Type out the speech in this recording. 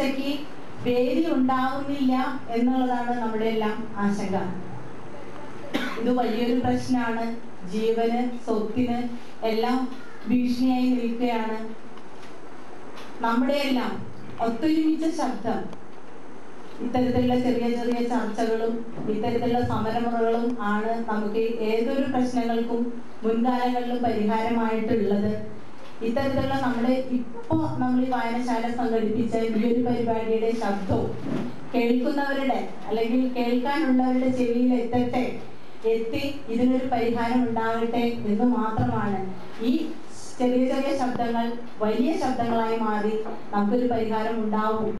ചർച്ചയ്ക്ക് വേദി ഉണ്ടാവുന്നില്ല എന്നുള്ളതാണ് നമ്മുടെ എല്ലാം ആശങ്ക ഇത് വലിയൊരു പ്രശ്നമാണ് ജീവന് സ്വത്തിന് എല്ലാം ഭീഷണിയായി നിൽക്കുകയാണ് നമ്മുടെ എല്ലാം ഒത്തൊരുമിച്ച ശബ്ദം ഇത്തരത്തിലുള്ള ചെറിയ ചെറിയ ചർച്ചകളും ഇത്തരത്തിലുള്ള സമരമുറകളും ആണ് നമുക്ക് ഏതൊരു പ്രശ്നങ്ങൾക്കും മുൻകാലങ്ങളിലും പരിഹാരമായിട്ടുള്ളത് ഇത്തരത്തിലുള്ള നമ്മുടെ ഇപ്പോ നമ്മൾ ഈ വായനശാല സംഘടിപ്പിച്ച ഈ ഒരു പരിപാടിയുടെ ശബ്ദവും കേൾക്കുന്നവരുടെ അല്ലെങ്കിൽ കേൾക്കാനുള്ളവരുടെ ചെവിയിൽ എത്തട്ടെ എത്തി ഇതിനൊരു പരിഹാരം ഉണ്ടാകട്ടെ എന്ന് മാത്രമാണ് ഈ ചെറിയ ചെറിയ ശബ്ദങ്ങൾ വലിയ ശബ്ദങ്ങളായി മാറി നമുക്കൊരു പരിഹാരം ഉണ്ടാവും